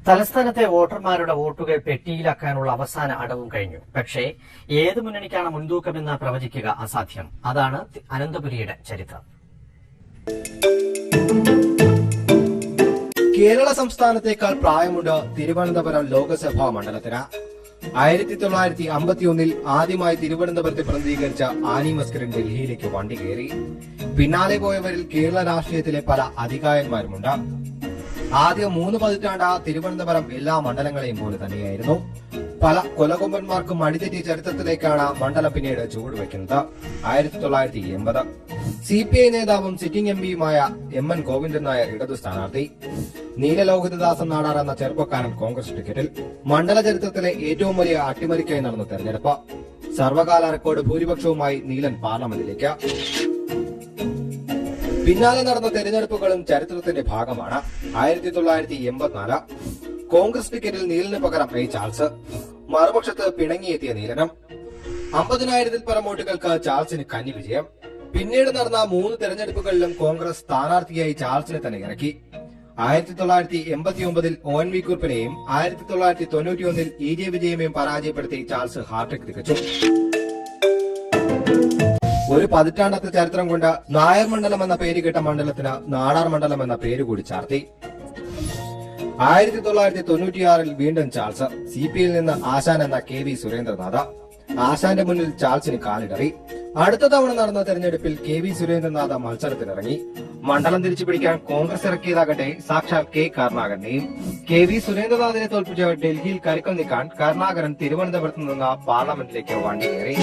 തലസ്ഥാനത്തെ വോട്ടർമാരുടെ വോട്ടുകൾ പെട്ടിയിലാക്കാനുള്ള അവസാന അടവും കഴിഞ്ഞു പക്ഷേ ഏത് മുന്നണിക്കാണ് മുൻതൂക്കമെന്ന് പ്രവചിക്കുക അസാധ്യം അതാണ് അനന്തപുരിയുടെ ചരിത്രം കേരള സംസ്ഥാനത്തേക്കാൾ പ്രായമുണ്ട് തിരുവനന്തപുരം ലോക്സഭാ മണ്ഡലത്തിന് ആയിരത്തി തൊള്ളായിരത്തി അമ്പത്തിയൊന്നിൽ ആദ്യമായി തിരുവനന്തപുരത്തെ പ്രതിനിധീകരിച്ച ആനി മസ്കരൻ ഡൽഹിയിലേക്ക് വണ്ടി കയറി പിന്നാലെ പോയവരിൽ കേരള രാഷ്ട്രീയത്തിലെ പല അധികായന്മാരുമുണ്ട് ആദ്യ മൂന്ന് പതിറ്റാണ്ട് തിരുവനന്തപുരം എല്ലാ മണ്ഡലങ്ങളെയും പോലെ തന്നെയായിരുന്നു പല കൊലകൊമ്പന്മാർക്കും അടിതെറ്റിയ ചരിത്രത്തിലേക്കാണ് മണ്ഡലം പിന്നീട് ചുവടുവെക്കുന്നത് ആയിരത്തി തൊള്ളായിരത്തി എൺപത് സി പി ഐ നേതാവും സിറ്റിംഗ് എം പിയുമായ എം എൻ ഗോവിന്ദൻ നായർ ഇടതു സ്ഥാനാർത്ഥി നീലലോഹിതദാസൻ നാടാർ എന്ന ചെറുപ്പക്കാരൻ കോൺഗ്രസ് ടിക്കറ്റിൽ മണ്ഡല ചരിത്രത്തിലെ ഏറ്റവും വലിയ അട്ടിമറിക്കായി നടന്ന തെരഞ്ഞെടുപ്പ് സർവകാല റെക്കോർഡ് ഭൂരിപക്ഷവുമായി നീലൻ പാർലമെന്റിലേക്ക് പിന്നാലെ നടന്ന തെരഞ്ഞെടുപ്പുകളും ചരിത്രത്തിന്റെ ഭാഗമാണ് ആയിരത്തി തൊള്ളായിരത്തി എൺപത്തിനാല് കോൺഗ്രസ് ടിക്കറ്റിൽ നീലന് പകരം എ ചാൾസ് മറുപക്ഷത്ത് പിണങ്ങിയെത്തിയ നീലനം അമ്പതിനായിരത്തിൽ പരം വോട്ടുകൾക്ക് ചാൾസിന് കന്നി വിജയം പിന്നീട് നടന്ന മൂന്ന് തെരഞ്ഞെടുപ്പുകളിലും കോൺഗ്രസ് സ്ഥാനാർത്ഥിയായി ചാൾസിനെ തന്നെ ഇറക്കി ആയിരത്തി തൊള്ളായിരത്തി എൺപത്തി ഒമ്പതിൽ ഒ എൻ വി കുറിപ്പിനെയും ആയിരത്തി തൊള്ളായിരത്തി തൊണ്ണൂറ്റിയൊന്നിൽ ഇ ജെ വിജയമെയും പരാജയപ്പെടുത്തി ചാൾസ് ഹാർട്രിക് തികച്ചു ഒരു പതിറ്റാണ്ടത്തെ ചരിത്രം കൊണ്ട് നായർ മണ്ഡലം എന്ന പേര് കേട്ട മണ്ഡലത്തിന് നാടാർ മണ്ഡലം എന്ന പേര് കൂടി ചാർത്തി ആയിരത്തി തൊള്ളായിരത്തി തൊണ്ണൂറ്റിയാറിൽ വീണ്ടും ചാൾസ് സി പി യിൽ നിന്ന് ആശാൻ എന്ന കെ വി സുരേന്ദ്രനാഥ ആശാന്റെ മുന്നിൽ ചാൾസിന് കാലിടറി അടുത്ത തവണ നടന്ന തെരഞ്ഞെടുപ്പിൽ കെ വി സുരേന്ദ്രനാഥ മത്സരത്തിനിറങ്ങി മണ്ഡലം തിരിച്ചു പിടിക്കാൻ കോൺഗ്രസ് ഇറക്കിയതാകട്ടെ സാക്ഷാൽ കെ കരുണാകരനെയും കെ വി സുരേന്ദ്രനാഥിനെ തോൽപ്പിച്ച ഡൽഹിയിൽ കരുക്കൾ നീക്കാൻ കരുണാകരൻ തിരുവനന്തപുരത്ത് നിന്ന് പാർലമെന്റിലേക്ക് വണ്ടി കയറി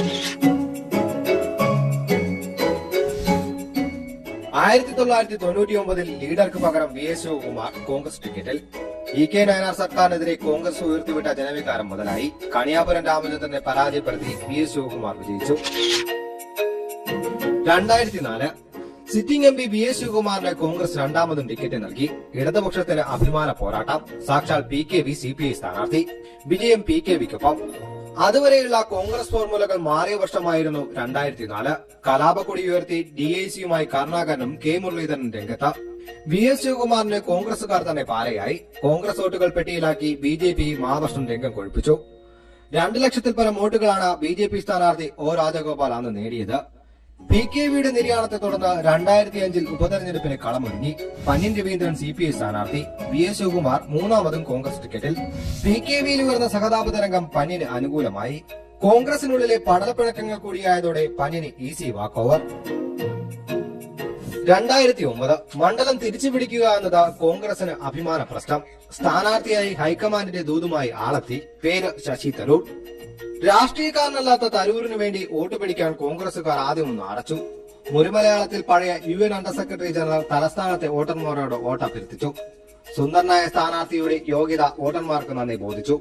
ആയിരത്തി തൊള്ളായിരത്തി തൊണ്ണൂറ്റി ഒമ്പതിൽ ലീഡർക്ക് പകരം വി എസ് ശിവകുമാർ കോൺഗ്രസ് ടിക്കറ്റിൽ ഇ കെ നയനാർ സർക്കാരിനെതിരെ കോൺഗ്രസ് ഉയർത്തിവിട്ട ജനവികാരം മുതലായി കണിയാപുരം രാമചന്ദ്രനെ പരാജയപ്പെടുത്തി വി എസ് ശിവകുമാർ വിജയിച്ചു രണ്ടായിരത്തി നാല് sitting M P V S ശിവകുമാറിന് കോൺഗ്രസ് രണ്ടാമതും ടിക്കറ്റ് നൽകി ഇടതുപക്ഷത്തിന് അഭിമാന പോരാട്ടം സാക്ഷാൽ P K V C P I സ്ഥാനാർത്ഥി വിജയം പി കെ വിക്കൊപ്പം അതുവരെയുള്ള കോൺഗ്രസ് ഫോർമുലകൾ മാറിയ വർഷമായിരുന്നു രണ്ടായിരത്തി നാല് കലാപക്കൊടി ഉയർത്തി ഡി ഐ സിയുമായി കരുണാകരനും കെ മുരളീധരനും രംഗത്ത് വി എസ് ശിവകുമാറിന് കോൺഗ്രസുകാർ തന്നെ പാരയായി കോൺഗ്രസ് വോട്ടുകൾ പെട്ടിയിലാക്കി ബി ജെ പി മഹാവർഷം രംഗം കൊഴിപ്പിച്ചു രണ്ടു ലക്ഷത്തിൽ പരം വോട്ടുകളാണ് ബി ജെ പി സ്ഥാനാർത്ഥി ഒ രാജഗോപാൽ അന്ന് നേടിയത് പി കെ വിയുടെ നിര്യാണത്തെ തുടർന്ന് രണ്ടായിരത്തി അഞ്ചിൽ ഉപതെരഞ്ഞെടുപ്പിന് കളമൊരുങ്ങി Pannian Raveendran C P I സ്ഥാനാർത്ഥി വി എസ് ശിവകുമാർ മൂന്നാമതും കോൺഗ്രസ് ടിക്കറ്റിൽ പി കെ വിയിൽ ഉയർന്ന സഹതാപ തരംഗം പന്യന് അനുകൂലമായി കോൺഗ്രസിനുള്ളിലെ പടലപ്പിണക്കങ്ങൾ കൂടിയായതോടെ പന്യന് ഈസി വാക്ക് ഓവർ രണ്ടായിരത്തി ഒമ്പത് മണ്ഡലം തിരിച്ചു പിടിക്കുക എന്നത് കോൺഗ്രസിന് അഭിമാന പ്രശ്നം സ്ഥാനാർത്ഥിയായി ഹൈക്കമാൻഡിന്റെ ദൂതുമായി ആളെത്തി പേര് ശശി തരൂർ രാഷ്ട്രീയക്കാരനല്ലാത്ത തരൂരിന് വേണ്ടി വോട്ട് പിടിക്കാൻ കോൺഗ്രസുകാർ ആദ്യം ഒന്ന് അടച്ചു മുരുമലയാളത്തിൽ പഴയ U N under secretary general തലസ്ഥാനത്തെ വോട്ടർമാരോട് വോട്ടഭ്യർത്ഥിച്ചു സുന്ദരനായ സ്ഥാനാർത്ഥിയുടെ യോഗ്യത വോട്ടർമാർക്ക് നന്ദി ബോധിച്ചു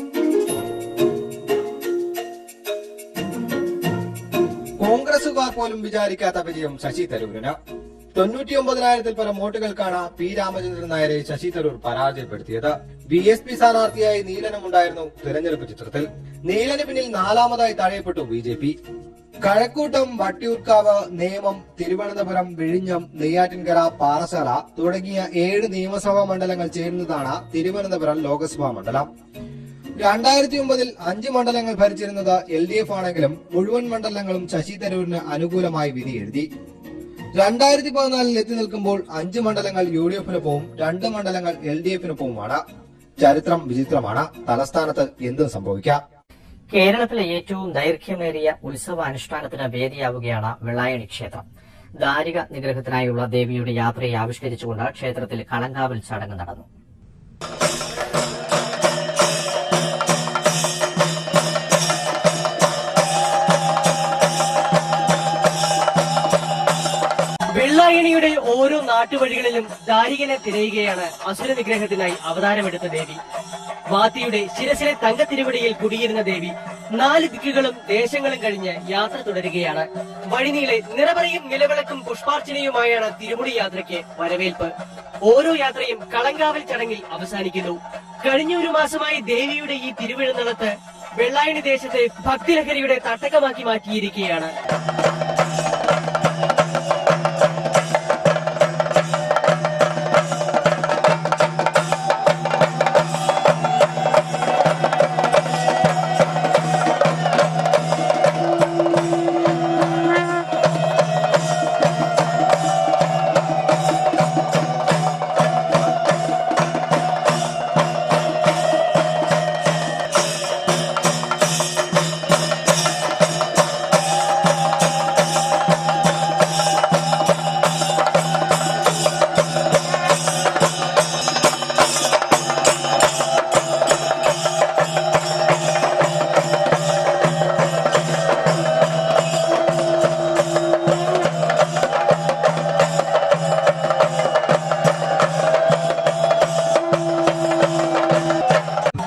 കോൺഗ്രസുകാർ പോലും വിചാരിക്കാത്ത വിജയം ശശി തരൂരിന് തൊണ്ണൂറ്റിയൊമ്പതിനായിരത്തിൽ പരം വോട്ടുകൾക്കാണ് പി രാമചന്ദ്രൻ നായരെ ശശി തരൂർ പരാജയപ്പെടുത്തിയത് ബി എസ് പി സ്ഥാനാർത്ഥിയായി നീലനുമുണ്ടായിരുന്നു തെരഞ്ഞെടുപ്പ് ചിത്രത്തിൽ നീലന് പിന്നിൽ നാലാമതായി തഴയപ്പെട്ടു B J P Kazhakkoottam Vattiyoorkavu Nemom Thiruvananthapuram വിഴിഞ്ഞം നെയ്യാറ്റിൻകര പാറശാല തുടങ്ങിയ ഏഴ് നിയമസഭാ മണ്ഡലങ്ങൾ ചേരുന്നതാണ് തിരുവനന്തപുരം ലോക്സഭാ മണ്ഡലം രണ്ടായിരത്തി ഒമ്പതിൽ അഞ്ച് മണ്ഡലങ്ങൾ ഭരിച്ചിരുന്നത് എൽ ഡി എഫ് ആണെങ്കിലും മുഴുവൻ മണ്ഡലങ്ങളും ശശി തരൂരിന് അനുകൂലമായി വിധി എഴുതി രണ്ടായിരത്തി പതിനാലിൽ എത്തി നിൽക്കുമ്പോൾ അഞ്ച് മണ്ഡലങ്ങൾ യു ഡി എഫിനൊപ്പവും രണ്ട് മണ്ഡലങ്ങൾ എൽ ഡി എഫിനൊപ്പവുമാണ് ചരിത്രം വിചിത്രമാണ് തലസ്ഥാനത്ത് എന്തും സംഭവിക്കാം കേരളത്തിലെ ഏറ്റവും ദൈർഘ്യമേറിയ ഉത്സവാനുഷ്ഠാനത്തിന് വേദിയാവുകയാണ് വെള്ളായണി ക്ഷേത്രം ദാരിക നിഗ്രഹത്തിനായുള്ള ദേവിയുടെ യാത്രയെ ആവിഷ്കരിച്ചുകൊണ്ട് ക്ഷേത്രത്തിൽ കളങ്കാവൽ ചടങ്ങ് നടന്നു വെള്ളായണിയുടെ ഓരോ നാട്ടുവഴികളിലും ദാരികനെ തിരയുകയാണ് അസുര നിഗ്രഹത്തിനായി അവതാരമെടുത്ത ദേവി വാത്തിയുടെ ശിരസിലെ തങ്കത്തിരുവടിയിൽ കുടിയിരുന്ന ദേവി നാല് ദിക്കുകളും ദേശങ്ങളും കഴിഞ്ഞ് യാത്ര തുടരുകയാണ് വഴിനീളെ നിറപറയും നിലവിളക്കും പുഷ്പാർച്ചനയുമായാണ് തിരുമുടി യാത്രയ്ക്ക് വരവേൽപ്പ് ഓരോ യാത്രയും കളങ്കാവൽ ചടങ്ങിൽ അവസാനിക്കുന്നു കഴിഞ്ഞ ഒരു മാസമായി ദേവിയുടെ ഈ തിരുവെഴുന്നള്ളത്ത് വെള്ളായണി ദേശത്തെ ഭക്തിലഹരിയുടെ തട്ടകമാക്കി മാറ്റിയിരിക്കുകയാണ്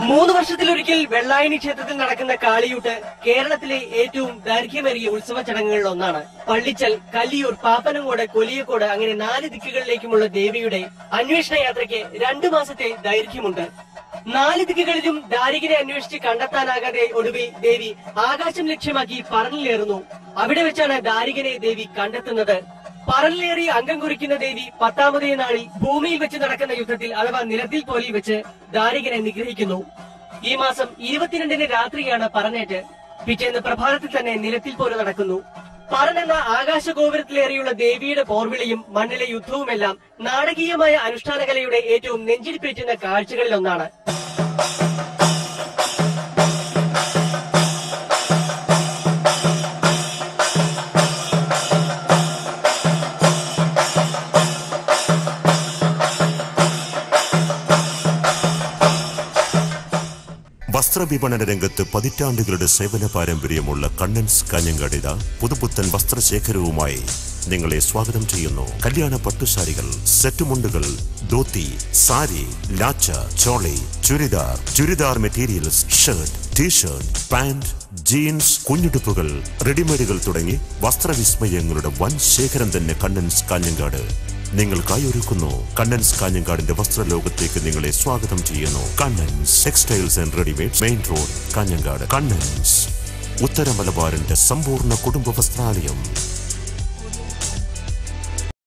മൂന്ന് വർഷത്തിലൊരിക്കൽ വെള്ളായണി ക്ഷേത്രത്തിൽ നടക്കുന്ന കാളിയൂട്ട് കേരളത്തിലെ ഏറ്റവും ദൈർഘ്യമേറിയ ഉത്സവ ചടങ്ങുകളിൽ ഒന്നാണ് പള്ളിച്ചൽ കല്ലിയൂർ പാപ്പനങ്കോട് കൊലിയക്കോട് അങ്ങനെ നാല് ദിക്കുകളിലേക്കുമുള്ള ദേവിയുടെ അന്വേഷണ യാത്രയ്ക്ക് രണ്ടു മാസത്തെ ദൈർഘ്യമുണ്ട് നാല് ദിക്കുകളിലും ദാരികനെ അന്വേഷിച്ച് കണ്ടെത്താനാകാതെ ഒടുവിൽ ദേവി ആകാശം ലക്ഷ്യമാക്കി പറന്നിലേറുന്നു അവിടെ വെച്ചാണ് ദാരികനെ ദേവി കണ്ടെത്തുന്നത് പറലിലേറി അംഗം കുറിക്കുന്ന ദേവി പത്താമതേ നാളിൽ ഭൂമിയിൽ വെച്ച് നടക്കുന്ന യുദ്ധത്തിൽ അഥവാ നിലത്തിൽ പോലിൽ വെച്ച് ദാരികനെ നിഗ്രഹിക്കുന്നു ഈ മാസം ഇരുപത്തിരണ്ടിന് രാത്രിയാണ് പറഞ്ഞേറ്റ് പിറ്റേന്ന് പ്രഭാതത്തിൽ തന്നെ നിലത്തിൽ പോലെ നടക്കുന്നു പറന്നെന്ന ആകാശഗോപുരത്തിലേറിയുള്ള ദേവിയുടെ പോർവിളിയും മണ്ണിലെ യുദ്ധവുമെല്ലാം നാടകീയമായ അനുഷ്ഠാന കലയുടെ ഏറ്റവും നെഞ്ചിടിപ്പേറ്റുന്ന കാഴ്ചകളിലൊന്നാണ് വസ്ത്രവിപണന രംഗത്ത് പതിറ്റാണ്ടുകളുടെ സേവന പാരമ്പര്യമുള്ള കണ്ണൻസ് കാഞ്ഞങ്ങാടിത പുതുപുത്തൻ വസ്ത്രശേഖരവുമായി നിങ്ങളെ സ്വാഗതം ചെയ്യുന്നു കല്യാണ പട്ടുസാരികൾ സെറ്റുമുണ്ടുകൾ dhoti sari lacha choli churidar churidar materials shirt T shirt pant jeans കുഞ്ഞുടുപ്പുകൾ റെഡിമെയ്ഡുകൾ തുടങ്ങി വസ്ത്രവിസ്മയങ്ങളുടെ വൻ ശേഖരം തന്നെ കണ്ണൻസ് കാഞ്ഞങ്ങാട് നിങ്ങൾക്കായി ഒരുക്കുന്നു കണ്ണൻസ് കാഞ്ഞങ്കാടിന്റെ വസ്ത്രലോകത്തേക്ക് നിങ്ങളെ സ്വാഗതം ചെയ്യുന്നു Kannans textiles and readymade main road Kanhangad Kannans ഉത്തര മലബാറിന്റെ സമ്പൂർണ്ണ കുടുംബ വസ്ത്രാലയം